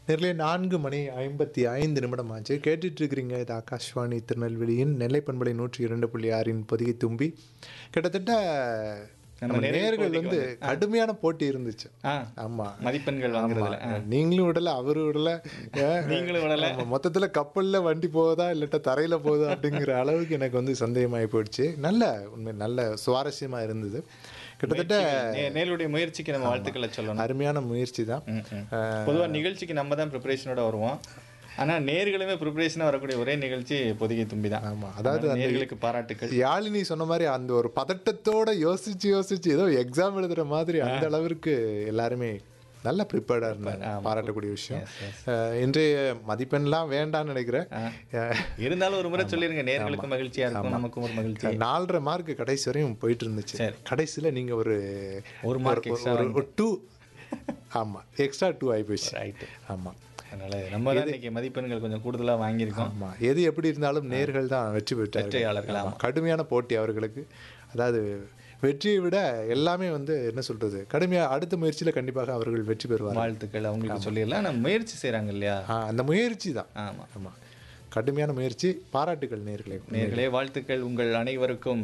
நேரிலே நான்கு மணி ஐம்பத்தி ஐந்து நிமிடம் ஆச்சு கேட்டுட்டு இருக்கிறீங்க இது ஆகாஷ்வாணி திருநெல்வேலியின் நெல்லை பண்பலை நூற்றி இரண்டு புள்ளி ஆறின் பொதிகை தும்பி கிட்டத்தட்ட நம்ம நம்ம நேரடி நேர்கள் போட்டிக்கு வந்து கடுமையான போட்டி இருந்துச்சு ஆ ஆமா மதிப்பெண்கள் வாங்குறதுல ஆ. நீங்களும் விடல அவரு விடல அஹ், நீங்களும் விடல. ஆமா, மொத்தத்துல கப்பல்ல வண்டி போகுதா இல்லாட்ட தரையில போகுதா அப்படிங்கிற அளவுக்கு எனக்கு வந்து சந்தேகமாகி போயிடுச்சு நல்ல உண்மை நல்ல சுவாரஸ்யமா இருந்தது கிட்டத்தட்ட நே- நேருடைய முயற்சிக்கு நம்ம வாழ்த்துக்களை சொல்லணும் அருமையான முயற்சி தான் ம், ம். பொதுவா நிகழ்ச்சிக்கு நம்ம தான் ப்ரிப்பரேஷனோட வருவோம் ஆனா நேர்களுமே ப்ரிப்பரேஷனாக வரக்கூடிய ஒரே நிகழ்ச்சி பொதிகை தும்பி தான் ஆமா அதாவது அந்த நேர்களுக்கு பாராட்டுக்கள் யாழினி சொன்ன மாதிரி அந்த ஒரு பதட்டத்தோட யோசிச்சு யோசிச்சு ஏதோ எக்ஸாம் எழுதுற மாதிரி அந்த அளவிற்கு எல்லாருமே நல்ல ப்ரிப்பேர்டாக இருந்தாங்க பாராட்டக்கூடிய விஷயம் அஹ், இன்றைய மதிப்பெண்லாம் வேண்டாம்னு நினைக்கிறேன் அஹ், இருந்தாலும் ஒரு முறை சொல்லிருங்க நேர்களுக்கு மகிழ்ச்சியா இருக்கும் நமக்கும் ஒரு மகிழ்ச்சி நாலரை மார்க் கடைசி வரையும் போயிட்டு இருந்துச்சு கடைசியில் நீங்க ஒரு ஒரு மார்க் ஒரு- ஒரு டூ ஆமா எக்ஸ்ட்ரா டூ ஆகி போச்சு ரைட் ஆமா அதனால நம்ம தான் இன்னைக்கு மதிப்பெண்கள் கொஞ்சம் கூடுதலா வாங்கியிருக்கோம் ஆமா எது எப்படி இருந்தாலும் நேர்கள் தான் வெற்றி பெற்றார்கள் வெற்றியாளர்கள் ஆமா. கடுமையான போட்டி அவர்களுக்கு அதாவது வெற்றியை விட எல்லாமே வந்து என்ன சொல்றது கடுமையா அடுத்த முயற்சியில கண்டிப்பாக அவர்கள் வெற்றி பெறுவார்கள் வாழ்த்துக்கள் அவங்களுக்கு சொல்லிடலாம் நம்ம முயற்சி செய்றாங்க இல்லையா ஆ, அந்த முயற்சி தான் ஆமா ஆமா கடுமையான முயற்சி பாராட்டுகள் நேர்களே நேர்களே வாழ்த்துக்கள் உங்கள் அனைவருக்கும்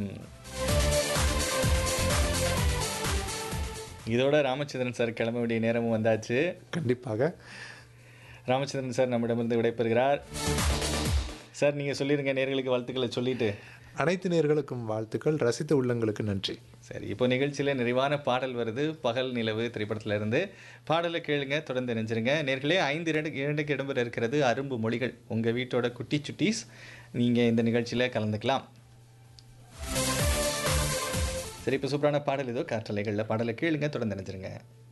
இதோட ராமச்சந்திரன் சார் கிளம்ப வேண்டிய நேரமும் வந்தாச்சு கண்டிப்பாக ராமச்சந்திரன் சார் நம்மிடமிருந்து விடைபெறுகிறார் சார் நீங்கள் சொல்லிடுங்க நேர்களுக்கு வாழ்த்துக்களை சொல்லிட்டு அனைத்து நேர்களுக்கும் வாழ்த்துக்கள் ரசித்த உள்ளங்களுக்கு நன்றி சரி இப்போ நிகழ்ச்சியில் நிறைவான பாடல் வருது பகல் நிலவு திரைப்படத்துல இருந்து பாடலை கேளுங்க தொடர்ந்து நினைச்சிருங்க நேர்களே ஐந்து இரண்டு இரண்டுக்கு இடம்பெற இருக்கிறது அரும்பு மொழிகள் உங்கள் வீட்டோட குட்டி சுட்டீஸ் நீங்கள் இந்த நிகழ்ச்சியில் கலந்துக்கலாம் சரி இப்போ சூப்பரான பாடல் ஏதோ காற்றலைகளில் பாடலை கேளுங்க தொடர்ந்து நினைச்சிருங்க